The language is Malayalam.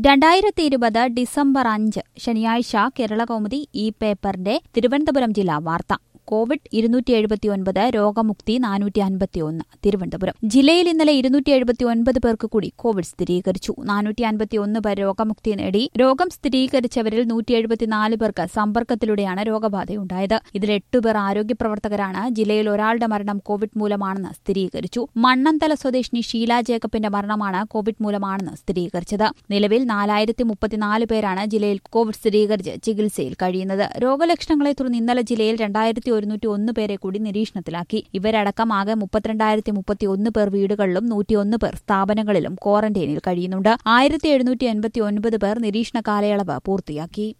രണ്ടായിരത്തി ഇരുപത് ഡിസംബർ അഞ്ച് ശനിയാഴ്ച കേരളകൗമുദി ഈ പേപ്പറിന്റെ തിരുവനന്തപുരം ജില്ലാ വാർത്ത കോവിഡ് ഇരുന്നൂറ്റി എഴുപത്തിയൊൻപത് രോഗമുക്തി നാനൂറ്റി അൻപത്തിയൊന്ന് തിരുവനന്തപുരം ജില്ലയിൽ ഇന്നലെ ഇരുന്നൂറ്റി എഴുപത്തിയൊൻപത് പേർക്ക് കൂടി കോവിഡ് സ്ഥിരീകരിച്ചു നാനൂറ്റി അൻപത്തിയൊന്ന് പേർ രോഗമുക്തി നേടി രോഗം സ്ഥിരീകരിച്ചവരിൽ നൂറ്റി എഴുപത്തിനാല് പേർക്ക് സമ്പർക്കത്തിലൂടെയാണ് രോഗബാധയുണ്ടായത് ഇതിൽ എട്ടുപേർ ആരോഗ്യപ്രവർത്തകരാണ് ജില്ലയിൽ ഒരാളുടെ മരണം കോവിഡ് മൂലമാണെന്ന് സ്ഥിരീകരിച്ചു മണ്ണന്തല സ്വദേശിനി ഷീല ജേക്കബിന്റെ മരണമാണ് കോവിഡ് മൂലമാണെന്ന് സ്ഥിരീകരിച്ചത് നിലവിൽ നാലായിരത്തി മുപ്പത്തിനാല് പേരാണ് ജില്ലയിൽ കോവിഡ് സ്ഥിരീകരിച്ച് ചികിത്സയിൽ കഴിയുന്നത് രോഗലക്ഷണങ്ങളെ തുടർന്ന് ഇന്നലെ ജില്ലയിൽ രണ്ടായിരത്തി ഒരുന്നൂറ്റി ഒന്ന് പേരെ കൂടി നിരീക്ഷണത്തിലാക്കി ഇവരടക്കം ആകെ മുപ്പത്തിരണ്ടായിരത്തി മുപ്പത്തിയൊന്ന് പേർ വീടുകളിലും നൂറ്റിയൊന്ന് പേർ സ്ഥാപനങ്ങളിലും ക്വാറന്റൈനിൽ കഴിയുന്നുണ്ട് ആയിരത്തി എഴുന്നൂറ്റി എൺപത്തി ഒൻപത് പേർ നിരീക്ഷണ കാലയളവ് പൂർത്തിയാക്കി